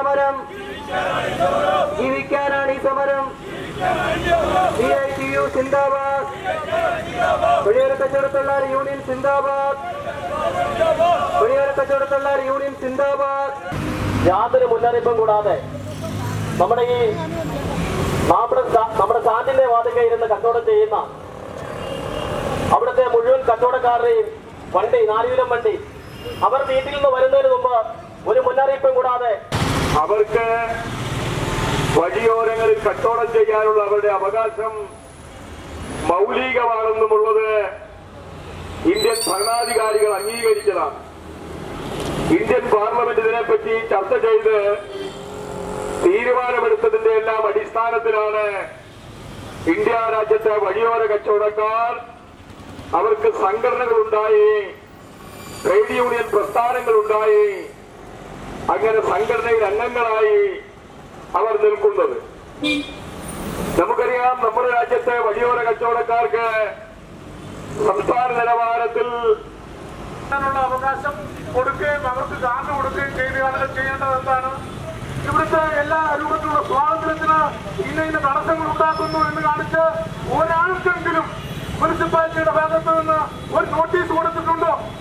സമരം ജീവിക്കാനാണ് ഈ സമരം സി ഐ ടി യു സിന്ദാബാദ് വെളിയൊരു കച്ചവടത്തൊഴിലാളി യൂണിയൻ സിന്ദാബാദ് വെളിയൊരു കച്ചവടത്തൊഴിലാളി യൂണിയൻ സിന്ദാബാദ് യാതൊരു മുന്നറിയിപ്പും കൂടാതെ നമ്മുടെ ഈ നമ്മുടെ സാ- നമ്മുടെ സ്റ്റാൻഡിന്റെ വാതിക്കെ ഇരുന്ന് കച്ചവടം ചെയ്യുന്ന അവിടുത്തെ മുഴുവൻ കച്ചവടക്കാരുടെയും വണ്ടി നാലുവിലം വണ്ടി അവർ വീട്ടിൽ നിന്ന് വരുന്നതിന് മുമ്പ് ഒരു മുന്നറിയിപ്പും കൂടാതെ അവർക്ക് വഴിയോരങ്ങളിൽ കച്ചവടം ചെയ്യാനുള്ള അവരുടെ അവകാശം മൗലികമാണെന്നുമുള്ളത് ഇന്ത്യൻ ഭരണാധികാരികൾ അംഗീകരിച്ചതാണ് ഇന്ത്യൻ പാർലമെന്റ് ഇതിനെപ്പറ്റി ചർച്ച ചെയ്ത് തീരുമാനമെടുത്തതിന്റെ എല്ലാം അടിസ്ഥാനത്തിലാണ് ഇന്ത്യ രാജ്യത്തെ വഴിയോര കച്ചവടക്കാർ അവർക്ക് സംഘടനകളുണ്ടായി ട്രേഡ് യൂണിയൻ പ്രസ്ഥാനങ്ങളുണ്ടായി അങ്ങനെ സംഘടനയിൽ അംഗങ്ങളായി അവർ നിൽക്കുന്നത് നമുക്കറിയാം നമ്മുടെ രാജ്യത്തെ വഴിയോര കച്ചവടക്കാർക്ക് സംസ്ഥാന നിലവാരത്തിൽ നുള്ള അവകാശം കൊടുക്കുകയും അവർക്ക് കാർഡ് കൊടുക്കുകയും ചെയ്യുക ചെയ്യേണ്ടത് എന്താണ് ഇവിടുത്തെ എല്ലാ രൂപത്തിലുള്ള സ്വാതന്ത്ര്യത്തിന് ഇന്ന ഇന്ന തടസ്സങ്ങൾ ഉണ്ടാക്കുന്നു എന്ന് കാണിച്ച് ഒരാൾക്കെങ്കിലും മുനിസിപ്പാലിറ്റിയുടെ ഭാഗത്ത് നിന്ന് ഒരു നോട്ടീസ് കൊടുത്തിട്ടുണ്ടോ